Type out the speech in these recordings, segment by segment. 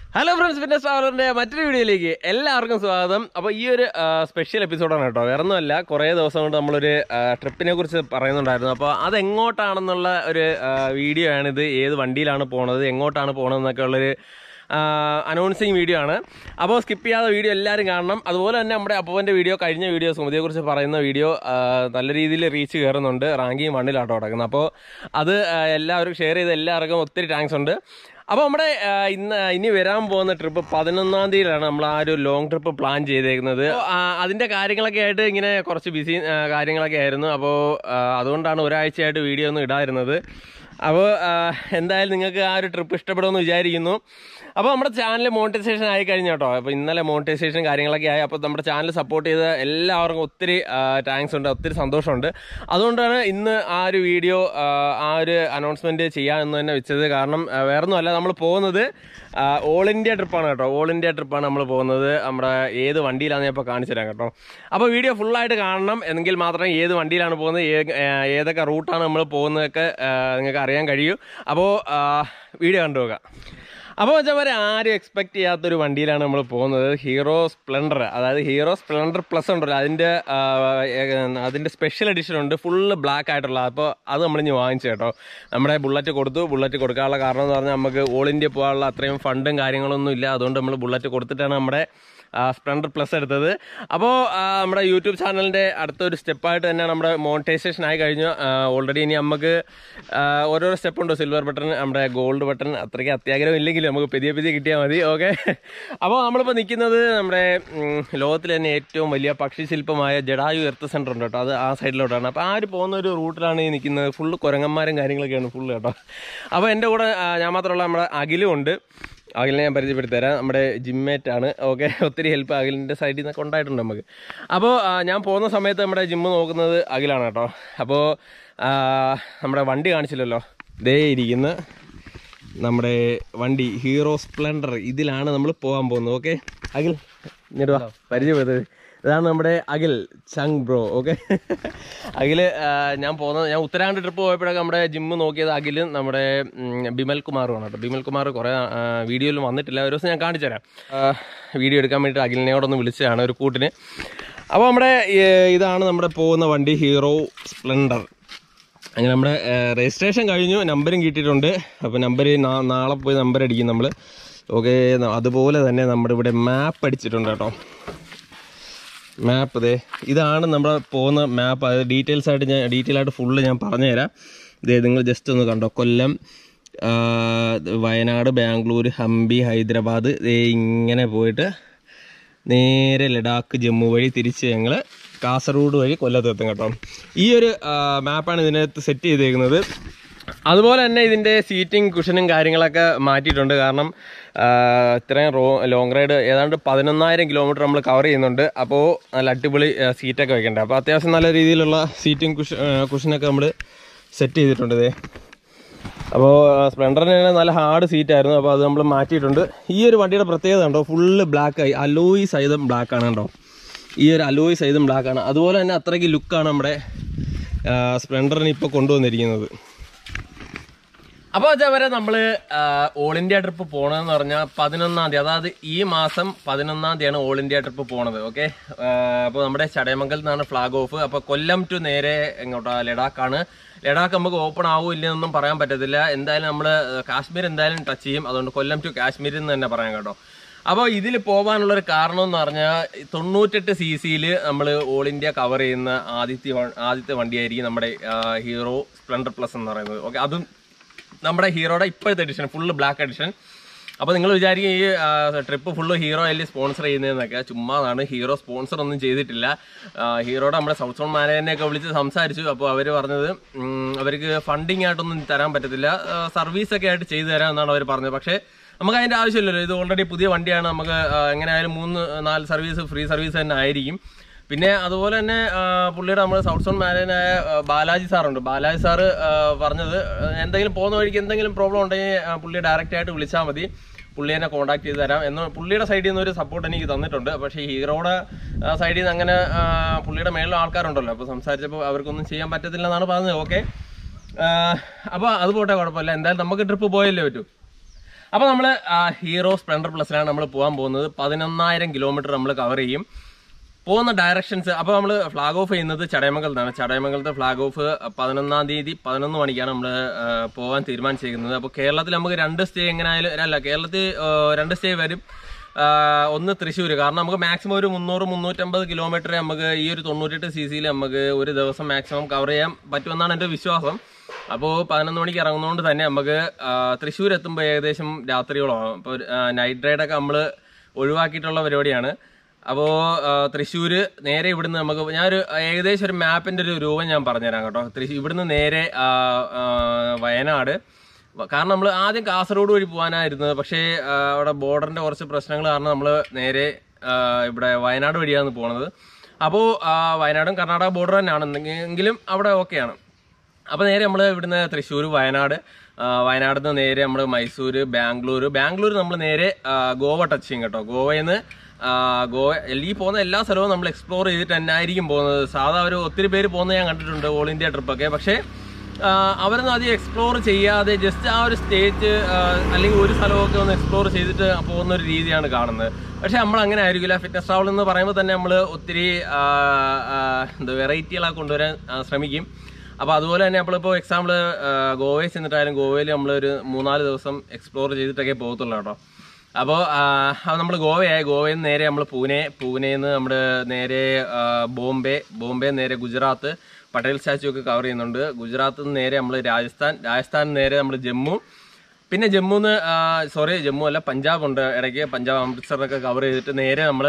hello friends fitness ട്രാവലറിന്റെ മറ്റൊരു വീഡിയോയിലേക്ക് എല്ലാവർക്കും സ്വാഗതം അപ്പോൾ ഈ ഒരു സ്പെഷ്യൽ എപ്പിസോഡാണ് കേട്ടോ വേറെ ഒന്നുമല്ല കുറേ ദിവസം കൊണ്ട് നമ്മളൊരു ട്രിപ്പിനെ കുറിച്ച് പറയുന്നുണ്ടായിരുന്നു അപ്പോൾ അതെങ്ങോട്ടാണെന്നുള്ള ഒരു വീഡിയോ ആണിത് ഏത് വണ്ടിയിലാണ് പോണത് എങ്ങോട്ടാണ് പോണതെന്നൊക്കെ ഉള്ളൊരു അനൗൺസിങ് വീഡിയോ ആണ് അപ്പോൾ സ്കിപ്പ് ചെയ്യാതെ വീഡിയോ എല്ലാവരും കാണണം അതുപോലെ തന്നെ നമ്മുടെ അപ്പൂവൻ്റെ വീഡിയോ കഴിഞ്ഞ വീഡിയോ സുമതിയെക്കുറിച്ച് പറയുന്ന വീഡിയോ നല്ല രീതിയിൽ റീച്ച് കയറുന്നുണ്ട് റാങ്കിങ് വണ്ണിലാട്ടോ കിടക്കുന്നത് അപ്പോൾ അത് ആ, എല്ലാവരും ഷെയർ ചെയ്ത് എല്ലാവർക്കും ഒത്തിരി താങ്ക്സ് ഉണ്ട് അപ്പോൾ നമ്മുടെ ആ, ഇന്ന് ഇനി വരാൻ പോകുന്ന ട്രിപ്പ് പതിനൊന്നാം തീയതിയിലാണ് നമ്മൾ ആ ഒരു ലോങ് ട്രിപ്പ് പ്ലാൻ ചെയ്തേക്കുന്നത് അപ്പോൾ, ആ, അതിന്റെ കാര്യങ്ങളൊക്കെ ആയിട്ട് ഇങ്ങനെ കുറച്ച് ബിസി കാര്യങ്ങളൊക്കെ ആയിരുന്നു അപ്പോൾ അതുകൊണ്ടാണ് ഒരാഴ്ചയായിട്ട് വീഡിയോ ഒന്നും ഇടാതിരുന്നത് അപ്പോൾ എന്തായാലും നിങ്ങൾക്ക് ആ ഒരു ട്രിപ്പ് ഇഷ്ടപ്പെടുമെന്ന് വിചാരിക്കുന്നു അപ്പോൾ നമ്മുടെ ചാനൽ മോണിറ്റൈസേഷൻ ആയി കഴിഞ്ഞു കേട്ടോ അപ്പോൾ ഇന്നലെ മോണിറ്റൈസേഷൻ കാര്യങ്ങളൊക്കെ ആയി അപ്പോൾ നമ്മുടെ ചാനൽ സപ്പോർട്ട് ചെയ്ത എല്ലാവർക്കും ഒത്തിരി താങ്ക്സ് ഉണ്ട് ഒത്തിരി സന്തോഷമുണ്ട് അതുകൊണ്ടാണ് ഇന്ന് ആ ഒരു വീഡിയോ ആ ഒരു അനൗൺസ്മെൻറ്റ് ചെയ്യാമെന്ന് തന്നെ വെച്ചത് കാരണം ആ, വേറൊന്നുമല്ല നമ്മൾ പോകുന്നത് ഓൾ ഇന്ത്യ ട്രിപ്പാണ് കേട്ടോ ഓൾ ഇന്ത്യ ട്രിപ്പാണ് നമ്മൾ പോകുന്നത് നമ്മുടെ ഏത് വണ്ടിയിലാണെന്ന് ഞാൻ ഇപ്പോൾ കാണിച്ചു തരാം കേട്ടോ അപ്പോൾ വീഡിയോ ഫുള്ളായിട്ട് കാണണം എങ്കിൽ മാത്രമേ ഏത് വണ്ടിയിലാണ് പോകുന്നത് ഏ- ആ, ഏതൊക്കെ റൂട്ടാണ് നമ്മൾ പോകുന്നതൊക്കെ ആ, നിങ്ങൾക്ക് അറിയാൻ കഴിയൂ അപ്പോൾ വീഡിയോ കണ്ടുപോകാം അപ്പോൾ വെച്ചാൽ ആരും എക്സ്പെക്ട് ചെയ്യാത്തൊരു വണ്ടിയിലാണ് നമ്മൾ പോകുന്നത് ഹീറോ സ്പ്ലെൻഡർ അതായത് ഹീറോ സ്പ്ലെൻഡർ പ്ലസ് ഉണ്ടല്ലോ അതിൻ്റെ ആ, ഏ- അതിൻ്റെ സ്പെഷ്യൽ എഡിഷൻ ഉണ്ട് ഫുള്ള് ബ്ലാക്ക് ആയിട്ടുള്ള അപ്പോൾ അത് നമ്മൾ ഇനി വാങ്ങിച്ചു കേട്ടോ നമ്മുടെ ബുള്ളറ്റ് കൊടുത്തു ബുള്ളറ്റ് കൊടുക്കാനുള്ള കാരണം എന്ന് പറഞ്ഞാൽ നമുക്ക് ഓൾ ഇന്ത്യ പോകാനുള്ള അത്രയും ഫണ്ടും കാര്യങ്ങളൊന്നും ഇല്ല അതുകൊണ്ട് നമ്മൾ ബുള്ളറ്റ് കൊടുത്തിട്ടാണ് നമ്മുടെ സ്പ്ലെൻഡർ പ്ലസ് എടുത്തത് അപ്പോൾ നമ്മുടെ യൂട്യൂബ് ചാനലിൻ്റെ അടുത്തൊരു സ്റ്റെപ്പായിട്ട് തന്നെ നമ്മുടെ മോണിറ്റൈസേഷൻ ആയി കഴിഞ്ഞു ഓൾറെഡി ഇനി നമുക്ക് ആ, ഓരോരോ സ്റ്റെപ്പ് ഉണ്ട് സിൽവർ ബട്ടൺ നമ്മുടെ ഗോൾഡ് ബട്ടൺ അത്രയ്ക്ക് അത്യാഗ്രഹം ഇല്ലെങ്കിലും നമുക്ക് പെതിയെ പെതിയെ കിട്ടിയാൽ മതി ഓക്കെ അപ്പോൾ നമ്മളിപ്പോൾ നിൽക്കുന്നത് നമ്മുടെ ഉം, ലോകത്തിലെ തന്നെ ഏറ്റവും വലിയ പക്ഷിശില്പമായ ജഡായു എർത്ത് സെൻറ്റർ ഉണ്ട് കേട്ടോ അത് ആ സൈഡിലോട്ടാണ് അപ്പോൾ ആ ഒരു പോകുന്ന ഒരു റൂട്ടിലാണ് ഈ നിൽക്കുന്നത് ഫുള്ള് കുരങ്ങന്മാരും കാര്യങ്ങളൊക്കെയാണ് ഫുള്ള് കേട്ടോ അപ്പോൾ എൻ്റെ കൂടെ ആ, ഞാൻ മാത്രമല്ല നമ്മുടെ അഖിലും ഉണ്ട് അഖിലിനെ ഞാൻ പരിചയപ്പെടുത്തി തരാം നമ്മുടെ ജിമ്മേറ്റ് ആണ് ഓക്കെ ഒത്തിരി ഹെൽപ്പ് അഖിലിൻ്റെ സൈഡിൽ നിന്നൊക്കെ ഉണ്ടായിട്ടുണ്ട് നമുക്ക് അപ്പോൾ ആ, ഞാൻ പോകുന്ന സമയത്ത് നമ്മുടെ ജിമ്മ് നോക്കുന്നത് അഖിലാണ് കേട്ടോ അപ്പോൾ ആ, നമ്മുടെ വണ്ടി കാണിച്ചില്ലല്ലോ ദേ ഇരിക്കുന്ന നമ്മുടെ വണ്ടി ഹീറോ സ്പ്ലെൻഡർ ഇതിലാണ് നമ്മൾ പോകാൻ പോകുന്നത് ഓക്കെ അഖിൽ ഇങ്ങോട്ട് വാ പരിചയപ്പെടുത്തത് ഇതാണ് നമ്മുടെ അഖിൽ ചങ് ബ്രോ ഓക്കെ അഖിൽ ഞാൻ പോകുന്നത് ഞാൻ ഉത്തരാഖണ്ഡ് ട്രിപ്പ് പോയപ്പോഴൊക്കെ നമ്മുടെ ജിമ്മ് നോക്കിയത് അഖിലും നമ്മുടെ ഉം, ബിമൽ കുമാറുമാണ് കേട്ടോ ബിമൽ കുമാർ കുറേ വീഡിയോയിൽ വന്നിട്ടില്ല ഒരു ദിവസം ഞാൻ കാണിച്ചു തരാം ആ, വീഡിയോ എടുക്കാൻ വേണ്ടിയിട്ട് അഖിലിനെയോടൊന്ന് വിളിച്ചതാണ് ഒരു കൂട്ടിന് അപ്പോൾ നമ്മുടെ ഏ, ഇതാണ് നമ്മുടെ പോകുന്ന വണ്ടി ഹീറോ സ്പ്ലെൻഡർ അങ്ങനെ നമ്മുടെ രജിസ്ട്രേഷൻ കഴിഞ്ഞു നമ്പരും കിട്ടിയിട്ടുണ്ട് അപ്പോൾ നമ്പർ നാളെ പോയി നമ്പർ അടിക്കും നമ്മൾ ഓക്കെ അതുപോലെ തന്നെ നമ്മുടെ ഇവിടെ മാപ്പ് അടിച്ചിട്ടുണ്ട് കേട്ടോ മാപ്പ് ദേ ഇതാണ് നമ്മൾ പോകുന്ന മാപ്പ് അത് ഡീറ്റെയിൽസ് ആയിട്ട് ഞാൻ ഡീറ്റെയിൽ ആയിട്ട് ഫുള്ള് ഞാൻ പറഞ്ഞുതരാം ഇതേ നിങ്ങൾ ജസ്റ്റ് ഒന്ന് കണ്ടോ കൊല്ലം ആ, വയനാട് ബാംഗ്ലൂർ ഹംപി ഹൈദരാബാദ് ദേ ഇങ്ങനെ പോയിട്ട് നേരെ ലഡാക്ക് ജമ്മു വഴി തിരിച്ച് ഞങ്ങൾ കാസർഗോഡ് വഴി കൊല്ലത്തെത്തും കേട്ടോ ഈ ഒരു ആ, മാപ്പാണ് ഇതിനകത്ത് സെറ്റ് ചെയ്തേക്കുന്നത് അതുപോലെ തന്നെ ഇതിൻ്റെ സീറ്റിംഗ് കുഷനും കാര്യങ്ങളൊക്കെ മാറ്റിയിട്ടുണ്ട് കാരണം ആ, ഇത്രയും റോ ലോങ് റൈഡ് ഏതാണ്ട് പതിനൊന്നായിരം കിലോമീറ്റർ നമ്മൾ കവർ ചെയ്യുന്നുണ്ട് അപ്പോൾ നല്ല അടിപൊളി ആ, സീറ്റൊക്കെ വെക്കണ്ടേ അപ്പോൾ അത്യാവശ്യം നല്ല രീതിയിലുള്ള സീറ്റിംഗ് കുഷ കുഷനൊക്കെ നമ്മൾ സെറ്റ് ചെയ്തിട്ടുണ്ട് ഇതേ അപ്പോൾ സ്പ്ലെൻഡറിന് നല്ല ഹാർഡ് സീറ്റ് ആയിരുന്നു അപ്പോൾ അത് നമ്മൾ മാറ്റിയിട്ടുണ്ട് ഈ ഒരു വണ്ടിയുടെ പ്രത്യേകത ഉണ്ടോ ഫുള്ള് ബ്ലാക്ക് ആയി അലോയി സൈതം ബ്ലാക്ക് ആണ് കേട്ടോ ഈ ഒരു അലോയി സൈതം ബ്ലാക്ക് ആണ് അതുപോലെ തന്നെ അത്രയ്ക്ക് ലുക്കാണ് നമ്മുടെ സ്പ്ലെൻഡറിന് ഇപ്പോൾ കൊണ്ടുവന്നിരിക്കുന്നത് അപ്പോൾ വരെ നമ്മൾ ഓൾ ഇന്ത്യ ട്രിപ്പ് പോകണമെന്ന് പറഞ്ഞാൽ പതിനൊന്നാം തീയതി അതായത് ഈ മാസം പതിനൊന്നാം തീയതിയാണ് ഓൾ ഇന്ത്യ ട്രിപ്പ് പോണത് ഓക്കെ അപ്പോൾ നമ്മുടെ ചടയമംഗലത്ത് നിന്നാണ് ഫ്ലാഗ് ഓഫ് അപ്പോൾ കൊല്ലം ടു നേരെ എങ്ങോട്ടാ ലഡാക്കാണ് ലഡാക്ക് നമുക്ക് ഓപ്പൺ ആവും ഇല്ലെന്നൊന്നും പറയാൻ പറ്റത്തില്ല എന്തായാലും നമ്മൾ കാശ്മീർ എന്തായാലും ടച്ച് ചെയ്യും അതുകൊണ്ട് കൊല്ലം ടു കാശ്മീരിൽ നിന്ന് തന്നെ പറയാം കേട്ടോ അപ്പോൾ ഇതിൽ പോകാനുള്ള ഒരു കാരണം എന്ന് പറഞ്ഞാൽ തൊണ്ണൂറ്റെട്ട് സി സിയിൽ നമ്മൾ ഓൾ ഇന്ത്യ കവർ ചെയ്യുന്ന ആദ്യത്തെ വ- ആദ്യത്തെ വണ്ടിയായിരിക്കും നമ്മുടെ ആ, ഹീറോ സ്പ്ലെൻഡർ പ്ലസ് എന്ന് പറയുന്നത് ഓക്കെ അതും നമ്മുടെ ഹീറോയുടെ ഇപ്പോഴത്തെ എഡിഷൻ ഫുള്ള് ബ്ലാക്ക് എഡിഷൻ അപ്പോൾ നിങ്ങൾ വിചാരിക്കും ഈ ട്രിപ്പ് ഫുള്ള് ഹീറോ അല്ലേ സ്പോൺസർ ചെയ്യുന്നതെന്നൊക്കെ ചുമ്മാതാണ് ഹീറോ സ്പോൺസർ ഒന്നും ചെയ്തിട്ടില്ല ആ, ഹീറോയുടെ നമ്മുടെ സൗത്ത് സോൺ മാനേജറിനെയൊക്കെ വിളിച്ച് സംസാരിച്ചു അപ്പോൾ അവർ പറഞ്ഞത് ഉം, അവർക്ക് ഫണ്ടിങ് ആയിട്ടൊന്നും തരാൻ പറ്റത്തില്ല സർവീസ് ഒക്കെ ആയിട്ട് ചെയ്തു തരാം എന്നാണ് അവർ പറഞ്ഞത് പക്ഷേ നമുക്ക് അതിൻ്റെ ആവശ്യമില്ലല്ലോ ഇത് ഓൾറെഡി പുതിയ വണ്ടിയാണ് നമുക്ക് ആ, എങ്ങനെയായാലും മൂന്ന് നാല് സർവീസ് ഫ്രീ സർവീസ് തന്നെ ആയിരിക്കും പിന്നെ അതുപോലെ തന്നെ ആ, പുള്ളിയുടെ നമ്മുടെ സൗത്ത് സോൺ മാനേജനായ ആ, ബാലാജി സാറുണ്ട് ബാലാജി സാറ് ആ, പറഞ്ഞത് ആ, എന്തെങ്കിലും പോകുന്ന വഴിക്ക് എന്തെങ്കിലും പ്രോബ്ലം ഉണ്ടെങ്കിൽ ആ, പുള്ളിയെ ഡയറക്റ്റ് ആയിട്ട് വിളിച്ചാൽ മതി പുള്ളി എന്നെ കോൺടാക്ട് ചെയ്ത് തരാം എന്ന് പുള്ളിയുടെ സൈഡിൽ നിന്ന് ഒരു സപ്പോർട്ട് എനിക്ക് തന്നിട്ടുണ്ട് പക്ഷേ ഹീറോയുടെ സൈഡിൽ നിന്ന് അങ്ങനെ ആ, പുള്ളിയുടെ മേളിൽ ആൾക്കാരുണ്ടല്ലോ അപ്പോൾ സംസാരിച്ചപ്പോൾ അവർക്കൊന്നും ചെയ്യാൻ പറ്റത്തില്ല എന്നാണ് പറഞ്ഞത് ഓക്കെ അപ്പോൾ അത് പോട്ടെ കുഴപ്പമില്ല എന്തായാലും നമുക്ക് ട്രിപ്പ് പോയല്ലേ പറ്റൂ അപ്പോൾ നമ്മൾ ഹീറോ സ്പ്ലെൻഡർ പ്ലസിലാണ് നമ്മൾ പോകാൻ പോകുന്നത് പതിനൊന്നായിരം കിലോമീറ്റർ നമ്മൾ കവർ ചെയ്യും പോകുന്ന ഡയറക്ഷൻസ് അപ്പോൾ നമ്മൾ ഫ്ലാഗ് ഓഫ് ചെയ്യുന്നത് ചടയമംഗലത്താണ് ചടയമംഗലത്തെ ഫ്ലാഗ് ഓഫ് പതിനൊന്നാം തീയതി പതിനൊന്ന് മണിക്കാണ് നമ്മൾ പോകാൻ തീരുമാനിച്ചിരിക്കുന്നത് അപ്പോൾ കേരളത്തിൽ നമുക്ക് രണ്ട് സ്റ്റേ എങ്ങനെയായാലും അല്ല കേരളത്തിൽ ആ, രണ്ട് സ്റ്റേ വരും ആ, ഒന്ന് തൃശ്ശൂർ കാരണം നമുക്ക് മാക്സിമം ഒരു മുന്നൂറ് മുന്നൂറ്റമ്പത് കിലോമീറ്റർ നമുക്ക് ഈ ഒരു തൊണ്ണൂറ്റെട്ട് സി സിയിൽ നമുക്ക് ഒരു ദിവസം മാക്സിമം കവർ ചെയ്യാൻ പറ്റുമെന്നാണ് എൻ്റെ വിശ്വാസം അപ്പോൾ പതിനൊന്ന് മണിക്ക് ഇറങ്ങുന്നതുകൊണ്ട് തന്നെ നമുക്ക് ആ, തൃശ്ശൂർ എത്തുമ്പോൾ ഏകദേശം രാത്രിയോളമാകും അപ്പോൾ നൈറ്റ് റൈഡൊക്കെ നമ്മൾ ഒഴിവാക്കിയിട്ടുള്ള പരിപാടിയാണ് അപ്പോൾ തൃശ്ശൂർ നേരെ ഇവിടുന്ന് നമുക്ക് ഞാനൊരു ഏകദേശം ഒരു മാപ്പിന്റെ ഒരു രൂപം ഞാൻ പറഞ്ഞുതരാം കേട്ടോ തൃശ്ശൂർ ഇവിടുന്ന് നേരെ ആ, ആ, വയനാട് കാരണം നമ്മൾ ആദ്യം കാസർഗോഡ് വഴി പോകാനായിരുന്നത് പക്ഷേ ആ, അവിടെ ബോർഡറിന്റെ കുറച്ച് പ്രശ്നങ്ങൾ കാരണം നമ്മൾ നേരെ ആ, ഇവിടെ വയനാട് വഴിയാണ് പോണത് അപ്പോൾ വയനാടും കർണാടക ബോർഡർ തന്നെയാണ് എങ്കിലും അവിടെ ഓക്കെയാണ് അപ്പോൾ നേരെ നമ്മൾ ഇവിടുന്ന് തൃശ്ശൂർ വയനാട് ആ, വയനാട് നിന്ന് നേരെ നമ്മൾ മൈസൂർ ബാംഗ്ലൂർ ബാംഗ്ലൂർ നമ്മൾ നേരെ ആ, ഗോവ ടച്ച് ചെയ്യും കേട്ടോ ഗോവയിൽ നിന്ന് ഗോവ ഈ പോകുന്ന എല്ലാ സ്ഥലവും നമ്മൾ എക്സ്പ്ലോർ ചെയ്തിട്ട് തന്നെ ആയിരിക്കും പോകുന്നത് സാധാ ഒരു ഒത്തിരി പേര് പോകുന്നത് ഞാൻ കണ്ടിട്ടുണ്ട് ഓൾ ഇന്ത്യ ട്രിപ്പൊക്കെ പക്ഷേ ആ, അവരൊന്നും അധികം എക്സ്പ്ലോർ ചെയ്യാതെ ജസ്റ്റ് ആ ഒരു സ്റ്റേറ്റ് അല്ലെങ്കിൽ ഒരു സ്ഥലമൊക്കെ ഒന്ന് എക്സ്പ്ലോർ ചെയ്തിട്ട് പോകുന്ന ഒരു രീതിയാണ് കാണുന്നത് പക്ഷെ നമ്മൾ അങ്ങനെ ആയിരിക്കില്ല ഫിറ്റ്നസ് ട്രാവൽ എന്ന് പറയുമ്പോൾ തന്നെ നമ്മൾ ഒത്തിരി ആ, ആ, എന്താ വെറൈറ്റികളൊക്കെ കൊണ്ടുവരാൻ ആ, ശ്രമിക്കും അപ്പോൾ അതുപോലെ തന്നെ നമ്മളിപ്പോൾ എക്സാമ്പിൾ ഗോവയിൽ ചെന്നിട്ടായാലും ഗോവയിൽ നമ്മളൊരു മൂന്നാല് ദിവസം എക്സ്പ്ലോർ ചെയ്തിട്ടൊക്കെ പോകത്തുള്ളൂ കേട്ടോ അപ്പോൾ നമ്മൾ ഗോവയായി ഗോവയിൽ നിന്ന് നേരെ നമ്മൾ പൂനെ പൂനെയിൽ നിന്ന് നമ്മൾ നേരെ ആ, ബോംബെ ബോംബെ നേരെ ഗുജറാത്ത് പട്ടേൽ സ്റ്റാച്ചു ഒക്കെ കവർ ചെയ്യുന്നുണ്ട് ഗുജറാത്തിൽ നിന്ന് നേരെ നമ്മൾ രാജസ്ഥാൻ രാജസ്ഥാൻ നേരെ നമ്മൾ ജമ്മു പിന്നെ ജമ്മുന്ന് സോറി ജമ്മു അല്ല പഞ്ചാബ് ഉണ്ട് ഇടയ്ക്ക് പഞ്ചാബ് അമൃത്സറിനൊക്കെ കവർ ചെയ്തിട്ട് നേരെ നമ്മൾ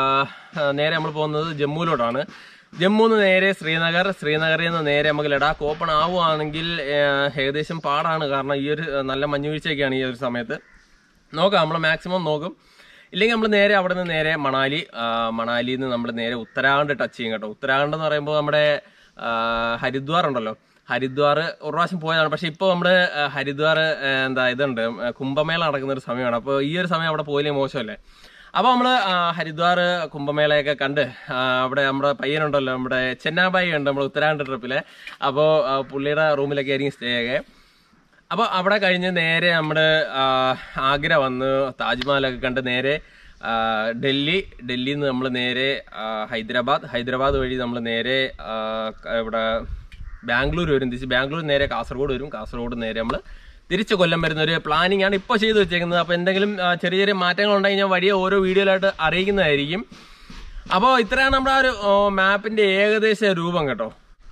നേരെ നമ്മൾ പോകുന്നത് ജമ്മുവിലോട്ടാണ് ജമ്മുന്ന് നേരെ ശ്രീനഗർ ശ്രീനഗറിൽ നിന്ന് നേരെ നമുക്ക് ലഡാക്ക് ഓപ്പൺ ആവുകയാണെങ്കിൽ ആ, ഏകദേശം പാടാണ് കാരണം ഈ ഒരു നല്ല മഞ്ഞുവീഴ്ചയൊക്കെയാണ് ഈ ഒരു സമയത്ത് നോക്കാം നമ്മൾ മാക്സിമം നോക്കും ഇല്ലെങ്കിൽ നമ്മൾ നേരെ അവിടെ നിന്ന് നേരെ മണാലി ആ, മണാലിയിൽ നിന്ന് നമ്മൾ നേരെ ഉത്തരാഖണ്ഡ് ടച്ച് ചെയ്യും കേട്ടോ ഉത്തരാഖണ്ഡ് എന്ന് പറയുമ്പോൾ നമ്മുടെ ആ, ഹരിദ്വാർ ഉണ്ടല്ലോ ഹരിദ്വാർ ഒരു പ്രാവശ്യം പോയതാണ് പക്ഷെ ഇപ്പോൾ നമ്മുടെ ആ, ഹരിദ്വാർ ആ, എന്താ ഇതുണ്ട് ആ, കുംഭമേള നടക്കുന്ന ഒരു സമയമാണ് അപ്പോൾ ഈ ഒരു സമയം അവിടെ പോയില്ലെങ്കിൽ മോശമല്ലേ അപ്പോൾ നമ്മൾ ഹരിദ്വാർ കുംഭമേളയൊക്കെ കണ്ട് ആ, അവിടെ നമ്മുടെ പയ്യനുണ്ടല്ലോ നമ്മുടെ ചെന്നാബായി ഉണ്ട് നമ്മുടെ ഉത്തരാഖണ്ഡ് ട്രിപ്പിലെ അപ്പോൾ പുള്ളിയുടെ റൂമിലൊക്കെ ആയിരിക്കും സ്റ്റേ ഒക്കെ അപ്പോൾ അവിടെ കഴിഞ്ഞ് നേരെ നമ്മുടെ ആ, ആഗ്ര വന്ന് താജ്മഹലൊക്കെ കണ്ട് നേരെ ആ, ഡൽഹി ഡൽഹിയിൽ നിന്ന് നമ്മൾ നേരെ ആ, ഹൈദരാബാദ് ഹൈദരാബാദ് വഴി നമ്മൾ നേരെ ആ, ക- ഇവിടെ ബാംഗ്ലൂർ വരും തിരിച്ച് ബാംഗ്ലൂർ നേരെ കാസർഗോഡ് വരും കാസർഗോഡ് നേരെ നമ്മൾ തിരിച്ച് കൊല്ലം വരുന്ന ഒരു പ്ലാനിങ് ആണ് ഇപ്പോൾ ചെയ്തു വെച്ചേക്കുന്നത് അപ്പോൾ എന്തെങ്കിലും ആ, ചെറിയ ചെറിയ മാറ്റങ്ങൾ ഉണ്ടെങ്കിൽ ഞാൻ വഴിയെ ഓരോ വീഡിയോയിലായിട്ട് അറിയിക്കുന്നതായിരിക്കും അപ്പോൾ ഇത്രയാണ് നമ്മുടെ ആ ഒരു മാപ്പിന്റെ ഏകദേശ രൂപം കേട്ടോ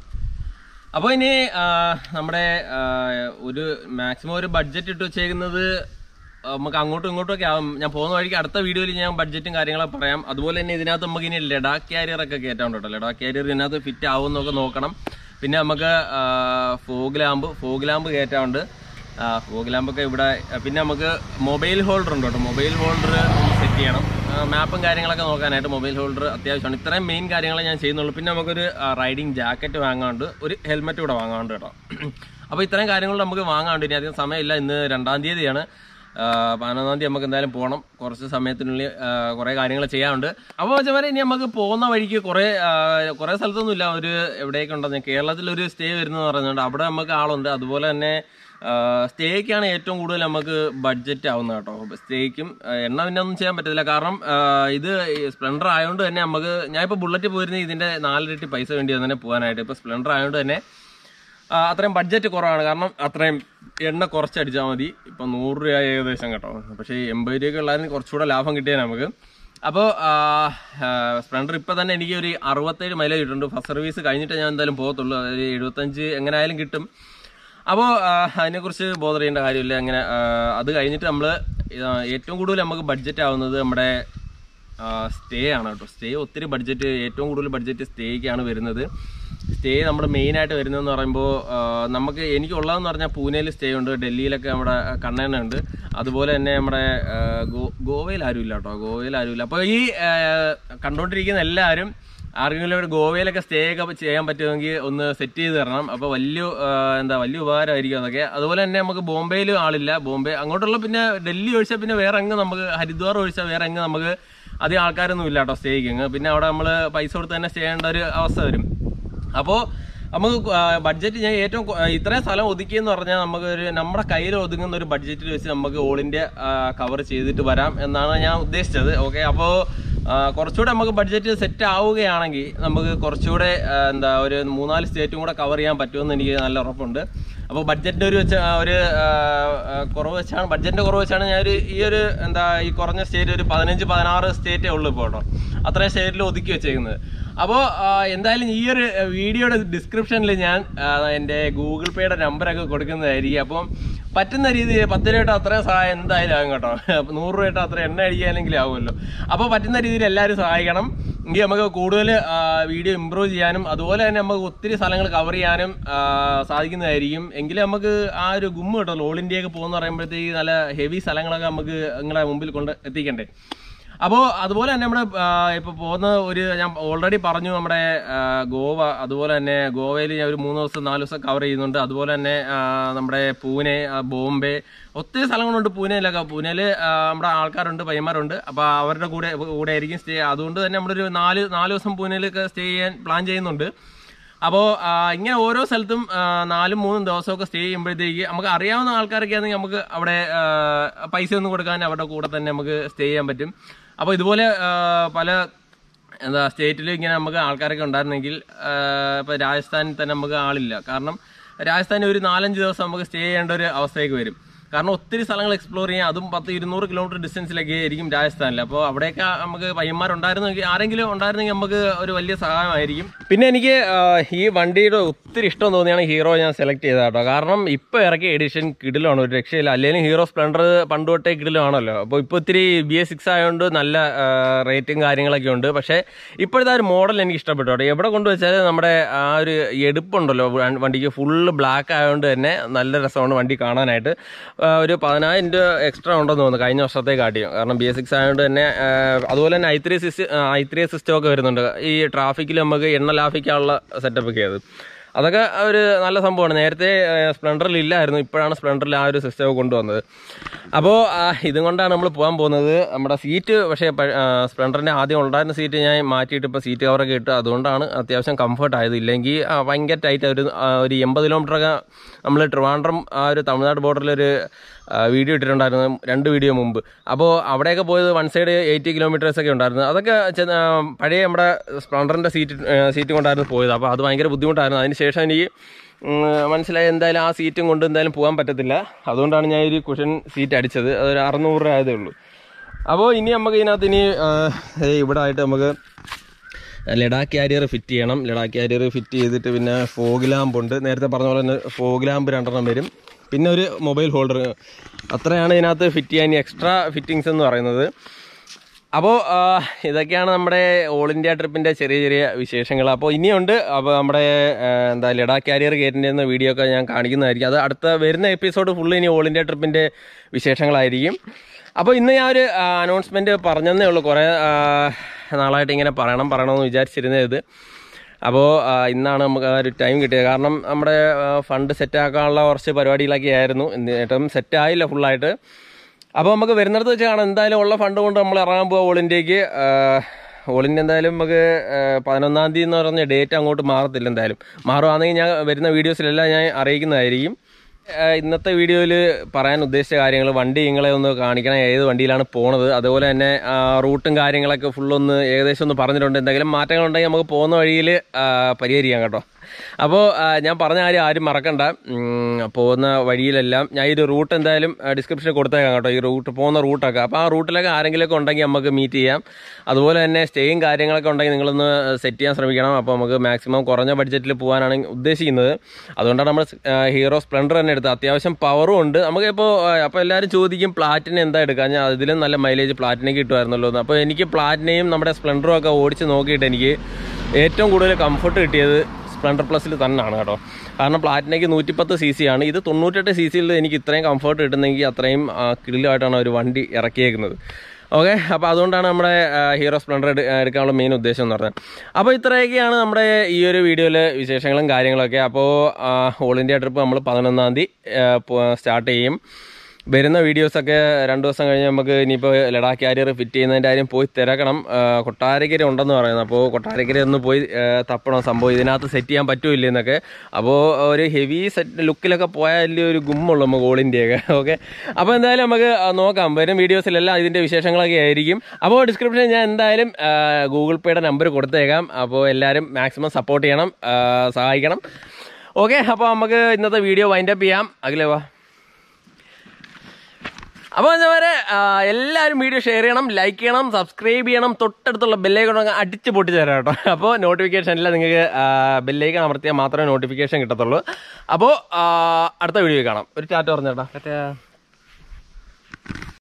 അപ്പോൾ ഇനി ആ, നമ്മുടെ ആ, ഒരു മാക്സിമം ഒരു ബഡ്ജറ്റ് ഇട്ട് വെച്ചേക്കുന്നത് നമുക്ക് അങ്ങോട്ടും ഇങ്ങോട്ടും ഒക്കെ ആവും ഞാൻ പോകുന്ന വഴിക്ക് അടുത്ത വീഡിയോയിൽ ഞാൻ ബഡ്ജറ്റും കാര്യങ്ങളൊക്കെ പറയാം അതുപോലെ തന്നെ ഇതിനകത്ത് നമുക്ക് ഇനി ലഡാക്ക് കാരിയർ ഒക്കെ കയറ്റാൻ കേട്ടോ ലഡാക്ക് കാരിയർ ഇതിനകത്ത് ഫിറ്റ് ആവുമെന്നൊക്കെ നോക്കണം പിന്നെ നമുക്ക് ഫോഗ് ലാമ്പ് ഫോഗ് ലാമ്പ് കയറ്റാറുണ്ട് ഫോഗ് ലാമ്പൊക്കെ ഇവിടെ പിന്നെ നമുക്ക് മൊബൈൽ ഹോൾഡർ ഉണ്ട് കേട്ടോ മൊബൈൽ ഹോൾഡർ സെറ്റ് ചെയ്യണം മാപ്പും കാര്യങ്ങളൊക്കെ നോക്കാനായിട്ട് മൊബൈൽ ഹോൾഡർ അത്യാവശ്യമാണ് ഇത്രയും മെയിൻ കാര്യങ്ങളെ ഞാൻ ചെയ്യുന്നുള്ളൂ പിന്നെ നമുക്കൊരു റൈഡിങ് ജാക്കറ്റ് വാങ്ങാണ്ട് ഒരു ഹെൽമെറ്റ് കൂടെ വാങ്ങാണ്ട് കേട്ടോ അപ്പോൾ ഇത്രയും കാര്യങ്ങൾ നമുക്ക് വാങ്ങാണ്ട് ഇനി അധികം സമയമില്ല ഇന്ന് രണ്ടാം തീയതിയാണ് ആ, പതിനൊന്നാം തീയതി നമുക്ക് എന്തായാലും പോകണം കുറച്ച് സമയത്തിനുള്ളിൽ ആ, കുറേ കാര്യങ്ങൾ ചെയ്യാനുണ്ട് അപ്പോൾ വെച്ചാൽ ഇനി നമുക്ക് പോകുന്ന വഴിക്ക് കുറേ ആ, കുറേ സ്ഥലത്തൊന്നുമില്ല ഒരു എവിടെയൊക്കെ ഉണ്ടെന്ന് കേരളത്തിലൊരു സ്റ്റേ വരുന്നതെന്ന് പറയുന്നുണ്ട് അവിടെ നമുക്ക് ആളുണ്ട് അതുപോലെ തന്നെ സ്റ്റേക്കാണ് ഏറ്റവും കൂടുതൽ നമുക്ക് ബഡ്ജറ്റ് ആവുന്നത് കേട്ടോ സ്റ്റേക്കും എണ്ണ പിന്നെ ഒന്നും ചെയ്യാൻ പറ്റത്തില്ല കാരണം ആ, ഇത് സ്പ്ലെൻഡർ ആയതുകൊണ്ട് തന്നെ നമുക്ക് ഞാനിപ്പോൾ ബുള്ളറ്റ് പോയിരുന്ന ഇതിന്റെ നാലിരട്ടി പൈസ വേണ്ടി തന്നെ പോകാനായിട്ട് ഇപ്പോൾ സ്പ്ലെൻഡർ ആയതുകൊണ്ട് തന്നെ ആ, അത്രയും ബഡ്ജറ്റ് കുറവാണ് കാരണം അത്രയും എണ്ണ കുറച്ചടിച്ചാൽ മതി ഇപ്പം നൂറ് രൂപ ഏകദേശം കേട്ടോ പക്ഷേ എൺപത് രൂപയൊക്കെ ഉള്ളതിന് കുറച്ചുകൂടെ ലാഭം കിട്ടിയാൽ നമുക്ക് അപ്പോൾ സ്പ്ലെൻഡർ ഇപ്പം തന്നെ എനിക്ക് ഒരു അറുപത്തേഴ് മൈലേജ് കിട്ടുന്നുണ്ട് ഫസ്റ്റ് സർവീസ് കഴിഞ്ഞിട്ട് ഞാൻ എന്തായാലും പോകത്തുള്ളൂ അതായത് എഴുപത്തഞ്ച് എങ്ങനെ ആയാലും കിട്ടും അപ്പോൾ അതിനെക്കുറിച്ച് ബോധർ ചെയ്യേണ്ട കാര്യമില്ല അങ്ങനെ ആ, അത് കഴിഞ്ഞിട്ട് നമ്മൾ ഏറ്റവും കൂടുതൽ നമുക്ക് ബഡ്ജറ്റ് ആവുന്നത് നമ്മുടെ സ്റ്റേ ആണ് കേട്ടോ സ്റ്റേ ഒത്തിരി ബഡ്ജറ്റ് ഏറ്റവും കൂടുതൽ ബഡ്ജറ്റ് സ്റ്റേക്കാണ് വരുന്നത് സ്റ്റേ നമ്മുടെ മെയിൻ ആയിട്ട് വരുന്നതെന്ന് പറയുമ്പോൾ ആ, നമുക്ക് എനിക്കുള്ളതെന്ന് പറഞ്ഞാൽ പൂനെയിൽ സ്റ്റേ ഉണ്ട് ഡൽഹിയിലൊക്കെ നമ്മുടെ കണ്ണേന ഉണ്ട് അതുപോലെ തന്നെ നമ്മുടെ ആ, ഗോ ഗോവയിൽ ആരുമില്ല കേട്ടോ ഗോവയിൽ ആരുമില്ല അപ്പോൾ ഈ ആ, കണ്ടുകൊണ്ടിരിക്കുന്ന എല്ലാവരും ആർക്കെങ്കിലും ഒരു ഗോവയിലൊക്കെ സ്റ്റേ ഒക്കെ ചെയ്യാൻ പറ്റുമെങ്കിൽ ഒന്ന് സെറ്റ് ചെയ്ത് തരണം അപ്പോൾ വലിയ ആ, എന്താ വലിയ ഉപകാരമായിരിക്കും അതൊക്കെ അതുപോലെ തന്നെ നമുക്ക് ബോംബെയിലും ആളില്ല ബോംബെ അങ്ങോട്ടുള്ള പിന്നെ ഡൽഹി ഒഴിച്ചാൽ പിന്നെ വേറെ അങ്ങ് നമുക്ക് ഹരിദ്വാർ ഒഴിച്ചാൽ വേറെ അങ്ങ് നമുക്ക് അധികം ആൾക്കാരൊന്നും ഇല്ല കേട്ടോ സ്റ്റേക്ക് പിന്നെ അവിടെ നമ്മൾ പൈസ കൊടുത്ത് തന്നെ സ്റ്റേ ചെയ്യേണ്ട ഒരു അവസ്ഥ വരും അപ്പോൾ നമുക്ക് ബഡ്ജറ്റ് ഞാൻ ഏറ്റവും കൊ- ആ, ഇത്രയും സ്ഥലം ഒതുക്കിയെന്ന് പറഞ്ഞാൽ നമുക്ക് ഒരു നമ്മുടെ കയ്യിൽ ഒതുങ്ങുന്ന ഒരു ബഡ്ജറ്റിൽ വെച്ച് നമുക്ക് ഓൾ ഇന്ത്യ കവർ ചെയ്തിട്ട് വരാം എന്നാണ് ഞാൻ ഉദ്ദേശിച്ചത് ഓക്കെ അപ്പോൾ കുറച്ചുകൂടെ നമുക്ക് ബഡ്ജറ്റ് സെറ്റ് ആവുകയാണെങ്കിൽ നമുക്ക് കുറച്ചുകൂടെ ആ, എന്താ ഒരു മൂന്നാല് സ്റ്റേറ്റും കൂടെ കവർ ചെയ്യാൻ പറ്റുമെന്ന് എനിക്ക് നല്ല ഉറപ്പുണ്ട് അപ്പോൾ ബഡ്ജറ്റിൻ്റെ ഒരു വെച്ച ഒരു ആ, ആ, കുറവ് വെച്ചാണ് ബഡ്ജറ്റിൻ്റെ കുറവ് വെച്ചാണ് ഞാൻ ഒരു ഈ ഒരു എന്താ ഈ കുറഞ്ഞ സ്റ്റേറ്റ് ഒരു പതിനഞ്ച് പതിനാറ് സ്റ്റേറ്റേ ഉള്ളൂ ഇപ്പോൾ കേട്ടോ അത്രയും സ്റ്റേറ്റിൽ ഒതുക്കി വെച്ചേക്കുന്നത് അപ്പോൾ എന്തായാലും ഈ ഒരു വീഡിയോയുടെ ഡിസ്ക്രിപ്ഷനിൽ ഞാൻ ആ, എൻ്റെ ഗൂഗിൾ പേയുടെ നമ്പറൊക്കെ കൊടുക്കുന്നതായിരിക്കും അപ്പം പറ്റുന്ന രീതിയിൽ പത്ത് രൂപ അത്രയും സഹായം എന്തായാലും ആകും കേട്ടോ അപ്പൊ നൂറ് രൂപ അത്ര എണ്ണ അടിക്കാനെങ്കിലും ആവുമല്ലോ അപ്പോൾ പറ്റുന്ന രീതിയിൽ എല്ലാവരും സഹായിക്കണം എങ്കിൽ നമുക്ക് കൂടുതൽ വീഡിയോ ഇമ്പ്രൂവ് ചെയ്യാനും അതുപോലെ തന്നെ നമുക്ക് ഒത്തിരി സ്ഥലങ്ങൾ കവർ ചെയ്യാനും ആ, സാധിക്കുന്നതായിരിക്കും എങ്കിലും നമുക്ക് ആ ഒരു ഗുമ്മ് കിട്ടുമല്ലോ ഓൾ ഇന്ത്യയൊക്കെ പോകുന്ന പറയുമ്പോഴത്തേക്ക് നല്ല ഹെവി സ്ഥലങ്ങളൊക്കെ നമുക്ക് നിങ്ങളുടെ മുമ്പിൽ കൊണ്ട് എത്തിക്കണ്ടേ അപ്പോൾ അതുപോലെ തന്നെ നമ്മുടെ ഇപ്പോൾ പോകുന്ന ഒരു ഞാൻ ഓൾറെഡി പറഞ്ഞു നമ്മുടെ ആ, ഗോവ അതുപോലെ തന്നെ ഗോവയിൽ ഞാൻ ഒരു മൂന്ന് ദിവസം നാല് ദിവസം കവർ ചെയ്യുന്നുണ്ട് അതുപോലെ തന്നെ ആ, നമ്മുടെ പൂനെ ആ, ബോംബെ ഒത്തിരി സ്ഥലങ്ങളുണ്ട് പൂനെയിലൊക്കെ പൂനെയിൽ നമ്മുടെ ആൾക്കാരുണ്ട് പയ്യന്മാരുണ്ട് അപ്പോൾ അവരുടെ കൂടെ കൂടെ ആയിരിക്കും സ്റ്റേ അതുകൊണ്ട് തന്നെ നമ്മളൊരു നാല് നാല് ദിവസം പൂനെയിലൊക്കെ സ്റ്റേ ചെയ്യാൻ പ്ലാൻ ചെയ്യുന്നുണ്ട് അപ്പോൾ ഇങ്ങനെ ഓരോ സ്ഥലത്തും ആ, നാലും മൂന്നും ദിവസമൊക്കെ സ്റ്റേ ചെയ്യുമ്പോഴത്തേക്ക് നമുക്ക് അറിയാവുന്ന ആൾക്കാരൊക്കെ ആണെങ്കിൽ നമുക്ക് അവിടെ ആ, പൈസ ഒന്നും കൊടുക്കാൻ അവരുടെ കൂടെ തന്നെ നമുക്ക് സ്റ്റേ ചെയ്യാൻ പറ്റും അപ്പോൾ ഇതുപോലെ ആ, പല എന്താ സ്റ്റേറ്റിൽ ഇങ്ങനെ നമുക്ക് ആൾക്കാരൊക്കെ ഉണ്ടായിരുന്നെങ്കിൽ ഇപ്പോൾ രാജസ്ഥാനിൽ തന്നെ നമുക്ക് ആളില്ല കാരണം രാജസ്ഥാനിൽ ഒരു നാലഞ്ച് ദിവസം നമുക്ക് സ്റ്റേ ചെയ്യേണ്ട ഒരു അവസ്ഥയൊക്കെ വരും കാരണം ഒത്തിരി സ്ഥലങ്ങൾ എക്സ്പ്ലോർ ചെയ്യാൻ അതും പത്ത് ഇരുന്നൂറ് കിലോമീറ്റർ ഡിസ്റ്റൻസിലൊക്കെ ആയിരിക്കും രാജസ്ഥാനിൽ അപ്പോൾ അവിടെയൊക്കെ നമുക്ക് പയ്യന്മാരുണ്ടായിരുന്നെങ്കിൽ ആരെങ്കിലും ഉണ്ടായിരുന്നെങ്കിൽ നമുക്ക് ഒരു വലിയ സഹായമായിരിക്കും പിന്നെ എനിക്ക് ആ, ഈ വണ്ടിയുടെ ഒത്തിരി ഇഷ്ടം തോന്നിയാണ് ഹീറോ ഞാൻ സെലക്ട് ചെയ്തത് കേട്ടോ കാരണം ഇപ്പോൾ ഇറക്കിയ എഡിഷൻ കിടിലാണ് ഒരു രക്ഷയില്ല അല്ലെങ്കിൽ ഹീറോ സ്പ്ലെൻഡർ പണ്ട് തൊട്ടേ കിടിലാണല്ലോ അപ്പോൾ ഇപ്പോൾ ഇത്തിരി ബി എസ് സിക്സ് ആയതുകൊണ്ട് നല്ല റേറ്റും കാര്യങ്ങളൊക്കെ ഉണ്ട് പക്ഷേ ഇപ്പോഴത്തെ ആ ഒരു മോഡൽ എനിക്ക് ഇഷ്ടപ്പെട്ടു കേട്ടോ എവിടെ കൊണ്ടുവച്ചാൽ നമ്മുടെ ആ ഒരു എടുപ്പുണ്ടല്ലോ വ- വണ്ടിക്ക് ഫുള്ള് ബ്ലാക്ക് ആയതുകൊണ്ട് തന്നെ നല്ല രസമാണ് വണ്ടി കാണാനായിട്ട് ആ, ഒരു പതിനായിരം രൂപ എക്സ്ട്രാ ഉണ്ടെന്ന് തോന്നുന്നു കഴിഞ്ഞ വർഷത്തെ കാട്ടിയും കാരണം ബി എസ് സിക്സ് ആയതുകൊണ്ട് തന്നെ ആ, അതുപോലെ തന്നെ I three system I three system ഒക്കെ വരുന്നുണ്ട് ഈ ട്രാഫിക്കിൽ നമുക്ക് എണ്ണ ലാഭിക്കാനുള്ള സെറ്റപ്പ് ഒക്കെ അത് അതൊക്കെ ഒരു നല്ല സംഭവമാണ് നേരത്തെ സ്പ്ലെൻഡറിൽ ഇല്ലായിരുന്നു ഇപ്പോഴാണ് സ്പ്ലെൻഡറിൽ ആ ഒരു സിസ്റ്റം കൊണ്ടുവന്നത് അപ്പോൾ ഇതും കൊണ്ടാണ് നമ്മൾ പോകാൻ പോകുന്നത് നമ്മുടെ സീറ്റ് പക്ഷേ സ്പ്ലെൻഡറിൻ്റെ ആദ്യം ഉണ്ടായിരുന്ന സീറ്റ് ഞാൻ മാറ്റിയിട്ട് ഇപ്പോൾ സീറ്റ് കവറൊക്കെ ഇട്ട് അതുകൊണ്ടാണ് അത്യാവശ്യം കംഫർട്ട് ആയത് ഇല്ലെങ്കിൽ ആ, ഭയങ്കര ടൈറ്റ് ഒരു ആ, ഒരു എൺപത് കിലോമീറ്ററൊക്കെ നമ്മൾ ട്രിവാൻഡ്രം ആ ഒരു തമിഴ്നാട് ബോർഡറിലൊരു വീഡിയോ ഇട്ടിട്ടുണ്ടായിരുന്നു രണ്ട് വീഡിയോ മുമ്പ് അപ്പോൾ അവിടെയൊക്കെ പോയത് വൺ സൈഡ് എയ്റ്റി കിലോമീറ്റേഴ്സ് ഒക്കെ ഉണ്ടായിരുന്നു അതൊക്കെ ചെ- ആ, പഴയ നമ്മുടെ സ്പ്ലെൻഡറിൻ്റെ സീറ്റ് സീറ്റ് കൊണ്ടായിരുന്നു പോയത് അപ്പോൾ അത് ഭയങ്കര ബുദ്ധിമുട്ടായിരുന്നു അതിന് ശേഷം എനിക്ക് ഉം, മനസ്സിലായി എന്തായാലും ആ സീറ്റും കൊണ്ട് എന്തായാലും പോകാൻ പറ്റത്തില്ല അതുകൊണ്ടാണ് ഞാൻ ഒരു കുഷൻ സീറ്റ് അടിച്ചത് അതൊരു അറുന്നൂറ് രൂപ ആയതേ ഉള്ളൂ അപ്പോൾ ഇനി നമുക്ക് ഇതിനകത്ത് ഇനി ആ, ദേ ഇവിടെ ആയിട്ട് നമുക്ക് ലഡാക്ക് കാരിയർ ഫിറ്റ് ചെയ്യണം ലഡാക്ക് കാരിയർ ഫിറ്റ് ചെയ്തിട്ട് പിന്നെ ഫോഗ് ലാമ്പ് ഉണ്ട് നേരത്തെ പറഞ്ഞ പോലെ തന്നെ ഫോഗ് ലാമ്പ് രണ്ടെണ്ണം വരും പിന്നെ ഒരു മൊബൈൽ ഹോൾഡർ അത്രയാണ് ഇതിനകത്ത് ഫിറ്റ് ചെയ്യാൻ എക്സ്ട്രാ ഫിറ്റിങ്സ് എന്ന് പറയുന്നത് അപ്പോൾ ഇതൊക്കെയാണ് നമ്മുടെ ഓൾ ഇന്ത്യ ട്രിപ്പിൻ്റെ ചെറിയ ചെറിയ വിശേഷങ്ങൾ അപ്പോൾ ഇനിയുണ്ട് അപ്പോൾ നമ്മുടെ ആ, എന്താ ലഡാക്ക് കാരിയർ കയറ്റിൻ്റെ വീഡിയോ ഒക്കെ ഞാൻ കാണിക്കുന്നതായിരിക്കും അത് അടുത്ത വരുന്ന എപ്പിസോഡ് ഫുള്ള് ഇനി ഓൾ ഇന്ത്യ ട്രിപ്പിൻ്റെ വിശേഷങ്ങളായിരിക്കും അപ്പോൾ ഇന്ന് ഞാൻ ഒരു അനൗൺസ്മെൻറ്റ് പറഞ്ഞതേ ഉള്ളൂ കുറേ ആ, നാളായിട്ട് ഇങ്ങനെ പറയണം പറയണമെന്ന് വിചാരിച്ചിരുന്നത് ഇത് അപ്പോൾ ഇന്നാണ് നമുക്ക് ആ ഒരു ടൈം കിട്ടിയത് കാരണം നമ്മുടെ ഫണ്ട് സെറ്റാക്കാനുള്ള കുറച്ച് പരിപാടികളൊക്കെ ആയിരുന്നു എന്നിട്ടും സെറ്റായില്ല ഫുള്ളായിട്ട് അപ്പോൾ നമുക്ക് വരുന്നിടത്ത് വെച്ച് കാണാം എന്തായാലും ഉള്ള ഫണ്ട് കൊണ്ട് നമ്മൾ ഇറങ്ങാൻ പോവാം ഓൾ ഇന്ത്യക്ക് ഓൾ ഇന്ത്യ എന്തായാലും നമുക്ക് ആ, പതിനൊന്നാം തീയതി എന്ന് പറഞ്ഞ ഡേറ്റ് അങ്ങോട്ട് മാറത്തില്ല എന്തായാലും മാറുവാണെങ്കിൽ ഞാൻ വരുന്ന വീഡിയോസിലെല്ലാം ഞാൻ അറിയിക്കുന്നതായിരിക്കും ആ, ഇന്നത്തെ വീഡിയോയിൽ പറയാൻ ഉദ്ദേശിച്ച കാര്യങ്ങൾ വണ്ടി നിങ്ങളെ ഒന്ന് കാണിക്കണം ഏത് വണ്ടിയിലാണ് പോണത് അതുപോലെ തന്നെ ആ, റൂട്ടും കാര്യങ്ങളൊക്കെ ഫുള്ളൊന്ന് ഏകദേശം ഒന്ന് പറഞ്ഞിട്ടുണ്ട് എന്തെങ്കിലും മാറ്റങ്ങളുണ്ടെങ്കിൽ നമുക്ക് പോകുന്ന വഴിയിൽ പരിഹരിക്കാം കേട്ടോ അപ്പോൾ ഞാൻ പറഞ്ഞ കാര്യം ആരും മറക്കണ്ട ഉം, പോകുന്ന വഴിയിലെല്ലാം ഞാൻ ഈ ഒരു റൂട്ട് എന്തായാലും ഡിസ്ക്രിപ്ഷനിൽ കൊടുത്തേക്കാം കേട്ടോ ഈ റൂട്ട് പോകുന്ന റൂട്ടൊക്കെ അപ്പോൾ ആ റൂട്ടിലൊക്കെ ആരെങ്കിലുമൊക്കെ ഉണ്ടെങ്കിൽ നമുക്ക് മീറ്റ് ചെയ്യാം അതുപോലെ തന്നെ സ്റ്റേയും കാര്യങ്ങളൊക്കെ ഉണ്ടെങ്കിൽ നിങ്ങളൊന്ന് സെറ്റ് ചെയ്യാൻ ശ്രമിക്കണം അപ്പോൾ നമുക്ക് മാക്സിമം കുറഞ്ഞ ബഡ്ജറ്റിൽ പോകാനാണ് ഉദ്ദേശിക്കുന്നത് അതുകൊണ്ടാണ് നമ്മൾ ഹീറോ സ്പ്ലെൻഡർ തന്നെ എടുത്തത് അത്യാവശ്യം പവറും ഉണ്ട് നമുക്ക് ഇപ്പോൾ അപ്പോൾ എല്ലാവരും ചോദിക്കും പ്ലാറ്റിന് എന്താ എടുക്കുക ഞാൻ ഇതിലും നല്ല മൈലേജ് പ്ലാറ്റിനയ്ക്ക് കിട്ടുമായിരുന്നല്ലോ എന്ന് അപ്പോൾ എനിക്ക് പ്ലാറ്റിനെയും നമ്മുടെ സ്പ്ലെൻഡറും ഒക്കെ ഓടിച്ച് നോക്കിയിട്ട് എനിക്ക് ഏറ്റവും കൂടുതൽ കംഫർട്ട് കിട്ടിയത് സ്പ്ലെൻഡർ പ്ലസിൽ തന്നെയാണ് കേട്ടോ കാരണം പ്ലാറ്റിനയ്ക്ക് നൂറ്റിപ്പത്ത് സി സി ആണ് ഇത് തൊണ്ണൂറ്റെട്ട് സി സിയിൽ എനിക്ക് ഇത്രയും കംഫർട്ട് കിട്ടുന്നെങ്കിൽ അത്രയും ആ, കിടിലമായിട്ടാണ് ഒരു വണ്ടി ഇറക്കിയേക്കുന്നത് ഓക്കെ അപ്പോൾ അതുകൊണ്ടാണ് നമ്മുടെ ആ, ഹീറോ സ്പ്ലെൻഡർ എടു- എടുക്കാനുള്ള മെയിൻ ഉദ്ദേശം എന്ന് പറഞ്ഞത് അപ്പോൾ ഇത്രയൊക്കെയാണ് നമ്മുടെ ഈ ഒരു വീഡിയോയിലെ വിശേഷങ്ങളും കാര്യങ്ങളൊക്കെ അപ്പോൾ ഓൾ ഇന്ത്യ ട്രിപ്പ് നമ്മൾ പതിനൊന്നാം തീയതി സ്റ്റാർട്ട് ചെയ്യും വരുന്ന വീഡിയോസൊക്കെ രണ്ട് ദിവസം കഴിഞ്ഞ് നമുക്ക് ഇനിയിപ്പോൾ ലഡാക്ക് കാരിയർ ഫിറ്റ് ചെയ്യുന്നതിൻ്റെ കാര്യം പോയി തിരക്കണം ആ, കൊട്ടാരക്കര ഉണ്ടെന്ന് പറയുന്നത് അപ്പോൾ കൊട്ടാരക്കര ഒന്ന് പോയി ആ, തപ്പണം സംഭവം ഇതിനകത്ത് സെറ്റ് ചെയ്യാൻ പറ്റൂല എന്നൊക്കെ അപ്പോൾ ഒരു ഹെവി സെറ്റ് ലുക്കിലൊക്കെ പോയാൽ വലിയ ഒരു ഗുമ്മുള്ളൂ നമുക്ക് ഓൾ ഇന്ത്യയൊക്കെ ഓക്കെ അപ്പോൾ എന്തായാലും നമുക്ക് ആ, നോക്കാം വരും വീഡിയോസിലെല്ലാം ഇതിൻ്റെ വിശേഷങ്ങളൊക്കെ ആയിരിക്കും അപ്പോൾ ഡിസ്ക്രിപ്ഷനിൽ ഞാൻ എന്തായാലും ആ, ഗൂഗിൾ പേയുടെ നമ്പർ കൊടുത്തേക്കാം അപ്പോൾ എല്ലാവരും മാക്സിമം സപ്പോർട്ട് ചെയ്യണം ആ, സഹായിക്കണം ഓക്കെ അപ്പോൾ നമുക്ക് ഇന്നത്തെ വീഡിയോ വൈൻഡപ്പ് ചെയ്യാം അഖിലേ വാ അപ്പോൾ എന്താ പറയുക എല്ലാവരും വീഡിയോ ഷെയർ ചെയ്യണം ലൈക്ക് ചെയ്യണം സബ്സ്ക്രൈബ് ചെയ്യണം തൊട്ടടുത്തുള്ള ബെല്ലൈക്കൺ അടിച്ച് പൊട്ടിച്ച് തരാം കേട്ടോ അപ്പോൾ നോട്ടിഫിക്കേഷനിൽ നിങ്ങൾക്ക് ബെല്ലൈക്കൺ അമർത്തിയാൽ മാത്രമേ നോട്ടിഫിക്കേഷൻ കിട്ടത്തുള്ളൂ അപ്പോൾ അടുത്ത വീഡിയോ കാണാം ഒരു ചാറ്റ് പറഞ്ഞേട്ടാ